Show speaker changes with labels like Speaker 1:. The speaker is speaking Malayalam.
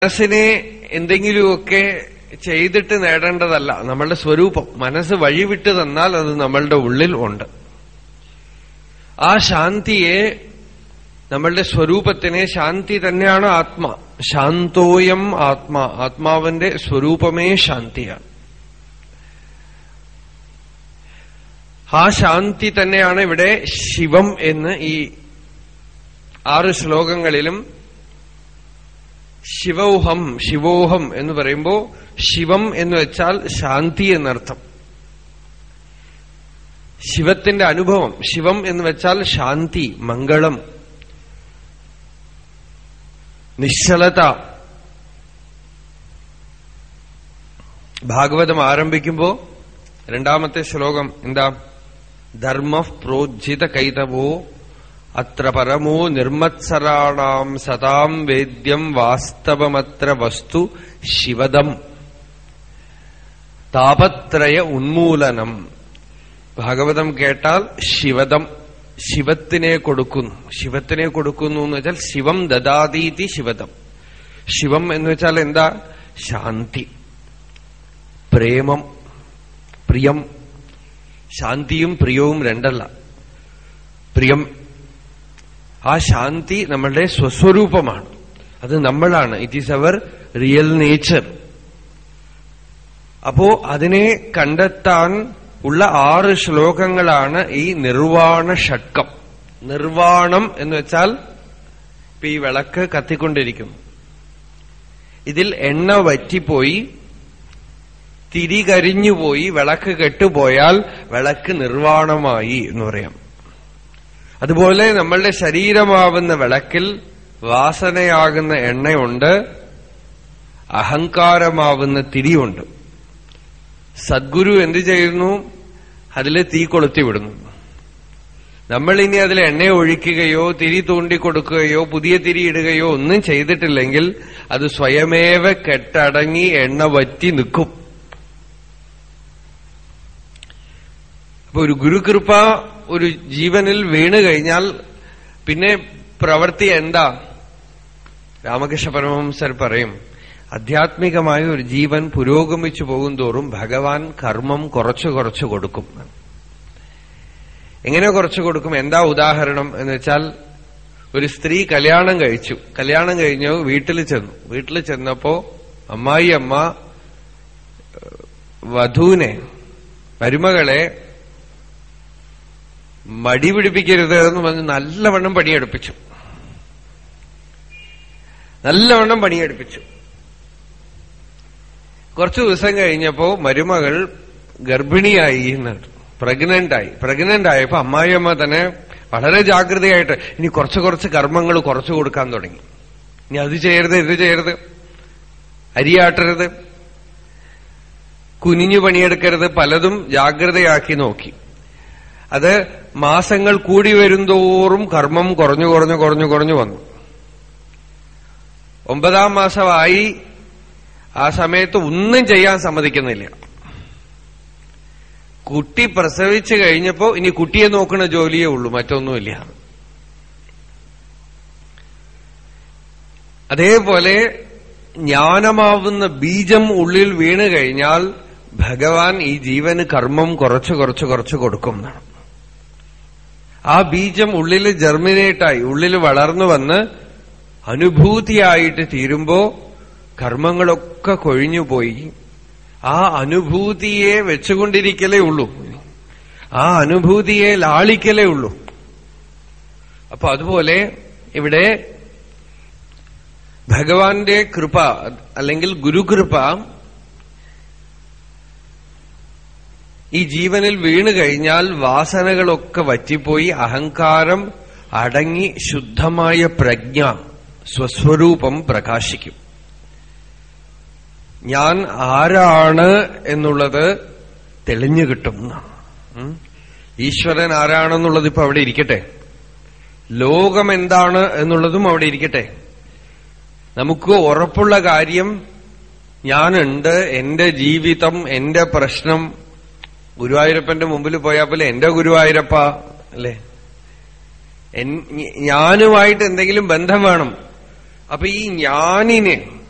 Speaker 1: മനസ്സിനെ എന്തെങ്കിലുമൊക്കെ ചെയ്തിട്ട് നേടേണ്ടതല്ല നമ്മളുടെ സ്വരൂപം മനസ്സ് വഴിവിട്ട് തന്നാൽ അത് നമ്മളുടെ ഉള്ളിൽ ഉണ്ട് ആ ശാന്തിയെ നമ്മളുടെ സ്വരൂപത്തിനെ ശാന്തി തന്നെയാണ് ആത്മ ശാന്തോയം ആത്മാ ആത്മാവിന്റെ സ്വരൂപമേ ശാന്തിയാണ് ആ ശാന്തി തന്നെയാണ് ഇവിടെ ശിവം എന്ന് ഈ ആറ് ശ്ലോകങ്ങളിലും ശിവോഹം ശിവോഹം എന്ന് പറയുമ്പോ ശിവം എന്ന് വെച്ചാൽ ശാന്തി എന്നർത്ഥം ശിവത്തിന്റെ അനുഭവം ശിവം എന്ന് വെച്ചാൽ ശാന്തി മംഗളം നിശ്ചലത ഭാഗവതം ആരംഭിക്കുമ്പോ രണ്ടാമത്തെ ശ്ലോകം എന്താ ധർമ്മ പ്രോജ്ജിത കൈതവോ അത്ര പരമോ നിർമ്മത്സരാണാം സതാം വേദ്യം വാസ്തവമത്ര വസ്തു ശിവദം താപത്രയ ഉന്മൂലനം ഭാഗവതം കേട്ടാൽ ശിവദം ശിവത്തിനെ കൊടുക്കുന്നു ശിവത്തിനെ കൊടുക്കുന്നു എന്ന് വെച്ചാൽ ശിവം ദദാതീതി ശിവദം ശിവം എന്ന് വെച്ചാൽ എന്താ ശാന്തി പ്രേമം പ്രിയം ശാന്തിയും പ്രിയവും രണ്ടല്ല പ്രിയം ആ ശാന്തി നമ്മളുടെ സ്വസ്വരൂപമാണ് അത് നമ്മളാണ് it is our real nature അപ്പോ അതിനെ കണ്ടെത്താൻ ഉള്ള ആറ് ശ്ലോകങ്ങളാണ് ഈ നിർവാണ ഷഡ്കം നിർവാണം എന്ന് വെച്ചാൽ ഇപ്പൊ ഈ വിളക്ക് കത്തിക്കൊണ്ടിരിക്കുന്നു ഇതിൽ എണ്ണ വറ്റിപ്പോയി തിരി കരിഞ്ഞുപോയി വിളക്ക് കെട്ടുപോയാൽ വിളക്ക് നിർവാണമായി എന്ന് പറയാം അതുപോലെ നമ്മളുടെ ശരീരമാവുന്ന വിളക്കിൽ വാസനയാകുന്ന എണ്ണയുണ്ട് അഹങ്കാരമാവുന്ന തിരിയുണ്ട് സദ്ഗുരു എന്ത് ചെയ്യുന്നു അതിൽ തീ കൊളുത്തി വിടുന്നു നമ്മൾ ഇനി അതിൽ എണ്ണ ഒഴിക്കുകയോ തിരി തൂണ്ടിക്കൊടുക്കുകയോ പുതിയ തിരി ഇടുകയോ ഒന്നും ചെയ്തിട്ടില്ലെങ്കിൽ അത് സ്വയമേവ കെട്ടടങ്ങി എണ്ണ വറ്റി നിൽക്കും അപ്പൊ ഒരു ഗുരുകൃപ ഒരു ജീവനിൽ വീണ് കഴിഞ്ഞാൽ പിന്നെ പ്രവൃത്തി എന്താ രാമകൃഷ്ണ പരമഹംസർ പറയും ആധ്യാത്മികമായ ഒരു ജീവൻ പുരോഗമിച്ചു പോകും തോറും ഭഗവാൻ കർമ്മം കുറച്ചു കുറച്ചു കൊടുക്കും എങ്ങനെ കുറച്ചു കൊടുക്കും എന്താ ഉദാഹരണം എന്ന് വെച്ചാൽ ഒരു സ്ത്രീ കല്യാണം കഴിച്ചു കല്യാണം കഴിഞ്ഞു വീട്ടിൽ ചെന്നു വീട്ടിൽ ചെന്നപ്പോ അമ്മായി അമ്മ വധുവിനെ മരുമകളെ മടി പിടിപ്പിക്കരുത് എന്ന് പറഞ്ഞ് നല്ലവണ്ണം പണിയെടുപ്പിച്ചു നല്ലവണ്ണം പണിയെടുപ്പിച്ചു കുറച്ചു ദിവസം കഴിഞ്ഞപ്പോ മരുമകൾ ഗർഭിണിയായി എന്നാണ് പ്രഗ്നന്റ് ആയി പ്രഗ്നന്റ് ആയപ്പോ അമ്മായിയമ്മ തന്നെ വളരെ ജാഗ്രതയായിട്ട് ഇനി കുറച്ച് കുറച്ച് കർമ്മങ്ങൾ കുറച്ചു കൊടുക്കാൻ തുടങ്ങി ഇനി അത് ചെയ്യരുത് ഇത് ചെയ്യരുത് അരിയാട്ടരുത് കുനിഞ്ഞു പണിയെടുക്കരുത് പലതും ജാഗ്രതയാക്കി നോക്കി അത് മാസങ്ങൾ കൂടി വരുന്തോറും കർമ്മം കുറഞ്ഞു കുറഞ്ഞു കുറഞ്ഞു കുറഞ്ഞു വന്നു ഒമ്പതാം മാസമായി ആ സമയത്ത് ഒന്നും ചെയ്യാൻ സമ്മതിക്കുന്നില്ല കുട്ടി പ്രസവിച്ചു കഴിഞ്ഞപ്പോ ഇനി കുട്ടിയെ നോക്കുന്ന ജോലിയേ ഉള്ളൂ മറ്റൊന്നുമില്ല അതേപോലെ ജ്ഞാനമാവുന്ന ബീജം ഉള്ളിൽ വീണ് കഴിഞ്ഞാൽ ഭഗവാൻ ഈ ജീവന് കർമ്മം കുറച്ച് കുറച്ച് കുറച്ച് കൊടുക്കും എന്നാണ് ആ ബീജം ഉള്ളിൽ ജെർമിനേറ്റായി ഉള്ളിൽ വളർന്നു വന്ന് അനുഭൂതിയായിട്ട് തീരുമ്പോ കർമ്മങ്ങളൊക്കെ കൊഴിഞ്ഞുപോയി ആ അനുഭൂതിയെ വെച്ചുകൊണ്ടിരിക്കലേ ഉള്ളൂ ആ അനുഭൂതിയെ ലാളിക്കലേ ഉള്ളൂ അപ്പൊ അതുപോലെ ഇവിടെ ഭഗവാന്റെ കൃപ അല്ലെങ്കിൽ ഗുരുകൃപ ഈ ജീവനിൽ വീണു കഴിഞ്ഞാൽ വാസനകളൊക്കെ വറ്റിപ്പോയി അഹങ്കാരം അടങ്ങി ശുദ്ധമായ പ്രജ്ഞ സ്വസ്വരൂപം പ്രകാശിക്കും ഞാൻ ആരാണ് എന്നുള്ളത് തെളിഞ്ഞു കിട്ടും ഈശ്വരൻ ആരാണെന്നുള്ളത് ഇപ്പൊ അവിടെ ഇരിക്കട്ടെ ലോകം എന്താണ് എന്നുള്ളതും അവിടെ ഇരിക്കട്ടെ നമുക്ക് ഉറപ്പുള്ള കാര്യം ഞാനുണ്ട് എന്റെ ജീവിതം എന്റെ പ്രശ്നം ഗുരുവായൂരപ്പന്റെ മുമ്പിൽ പോയാൽ പോലെ എന്റെ ഗുരുവായൂരപ്പ അല്ലേ ഞാനുമായിട്ട് എന്തെങ്കിലും ബന്ധം വേണം അപ്പൊ ഈ ഞാനിനെ